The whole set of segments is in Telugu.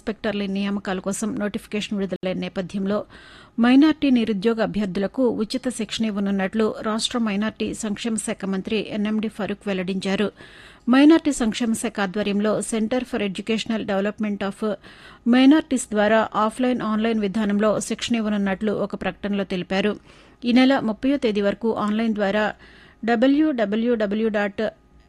ఇన్స్పెక్టర్ల నియామకాల కోసం నోటిఫికేషన్ విడుదలైన నేపథ్యంలో మైనార్టీ నిరుద్యోగ అభ్యర్థులకు ఉచిత శిక్షణ ఇవ్వనున్నట్లు రాష్ట మైనార్టీ సంక్షేమ శాఖ మంత్రి ఎన్ఎండి ఫరూక్ వెల్లడించారు మైనార్టీ సంక్షేమ శాఖ ఆధ్వర్యంలో centre for educational development of minorities ద్వారా ఆఫ్లైన్ ఆన్లైన్ విధానంలో శిక్షణ ఇవ్వనున్నట్లు ఒక ప్రకటనలో తెలిపారు ఈ నెల ముప్పయో తేదీ వరకు ఆన్లైన్ ద్వారా WWW dot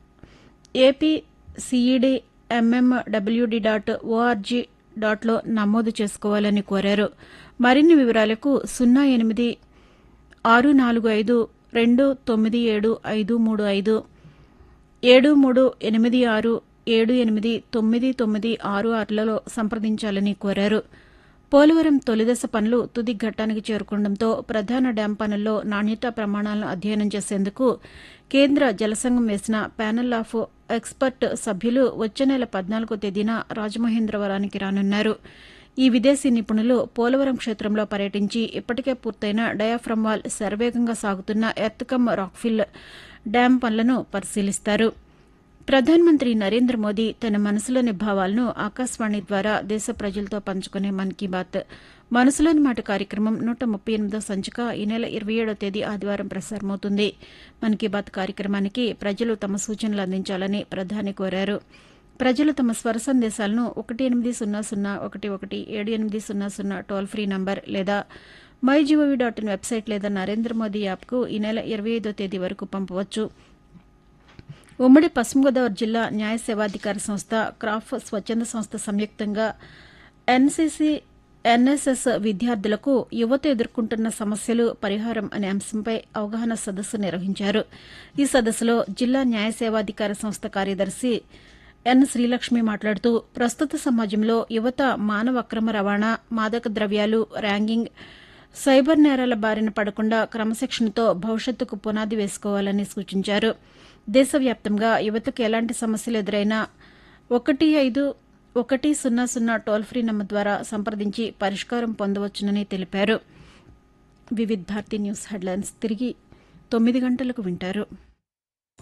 APCED MMWD dot org డాట్లో నమోదు చేసుకోవాలని కోరారు మరిన్ని వివరాలకు సున్నా ఎనిమిది ఆరు నాలుగు ఐదు రెండు తొమ్మిది ఏడు ఐదు మూడు ఐదు ఏడు మూడు ఎనిమిది ఆరు ఏడు ఎనిమిది తొమ్మిది తొమ్మిది ఆరు ఆరులలో సంప్రదించాలని కోరారు పోలవరం తొలిదశ పనులు తుది ఘట్టానికి చేరుకోవడంతో ప్రధాన డ్యాం పనుల్లో నాణ్యతా ప్రమాణాలను అధ్యయనం చేసేందుకు కేంద్ర జలసంఘం వేసిన ప్యానెల్ ఆఫ్ ఎక్స్పర్ట్ సభ్యులు వచ్చే నెల పద్నాలుగో తేదీన రాజమహేంద్రవరానికి రానున్నారు ఈ విదేశీ నిపుణులు పోలవరం క్షేత్రంలో పర్యటించి ఇప్పటికే పూర్తయిన డయాఫ్రమ్ వాల్ శరవేగంగా సాగుతున్న ఎర్త్కమ్ రాక్ఫిల్ డ్యాం పనులను పరిశీలిస్తారు ప్రధానమంత్రి నరేంద్ర మోదీ తన మనసులోని భావాలను ఆకాశవాణి ద్వారా దేశ ప్రజలతో పంచుకునే మన్ కీ బాత్ మనసులోని మాట కార్యక్రమం నూట ముప్పై ఎనిమిదో సంచిక ఈ నెల ఇరవై ఏడో తేదీ ఆదివారం ప్రసారమవుతుంది మన్ కీ బాత్ కార్యక్రమానికి ప్రజలు తమ సూచనలు అందించాలని ప్రధాని కోరారు ప్రజలు తమ స్వర సందేశాలను ఒకటి ఎనిమిది సున్నా సున్నా ఒకటి ఒకటి ఏడు ఎనిమిది సున్నా సున్నా టోల్ ఫ్రీ నంబర్ లేదా my G O V dot in website లేదా నరేంద్ర మోదీ యాప్కు ఈ నెల ఇరవై ఐదో తేదీ వరకు పంపవచ్చు ఉమ్మడి పశ్చిమ గోదావరి జిల్లా న్యాయ సేవాధికార సంస్థ క్రాఫ్ స్వచ్ఛంద సంస్థ సంయుక్తంగా ఎన్సీసీ ఎన్ఎస్ఎస్ విద్యార్థులకు యువత ఎదుర్కొంటున్న సమస్యలు పరిహారం అనే అంశంపై అవగాహన సదస్సు నిర్వహించారు ఈ సదస్సులో జిల్లా న్యాయ సేవాధికార సంస్థ కార్యదర్శి ఎన్ శ్రీలక్ష్మి మాట్లాడుతూ ప్రస్తుత సమాజంలో యువత మానవ అక్రమ రవాణా మాదక ద్రవ్యాలు ర్యాంగింగ్ సైబర్ నేరాల బారిన పడకుండా క్రమశిక్షణతో భవిష్యత్తుకు పునాది వేసుకోవాలని సూచించారు దేశవ్యాప్తంగా యువతకు ఎలాంటి సమస్యలు ఎదురైనా ఒకటి ఐదు ఒకటి సున్నా సున్నా టోల్ ఫ్రీ నంబర్ ద్వారా సంప్రదించి పరిష్కారం పొందవచ్చునని తెలిపారు వివిధ్ భారతి న్యూస్ హెడ్లైన్స్ తిరిగి తొమ్మిది గంటలకు వింటారు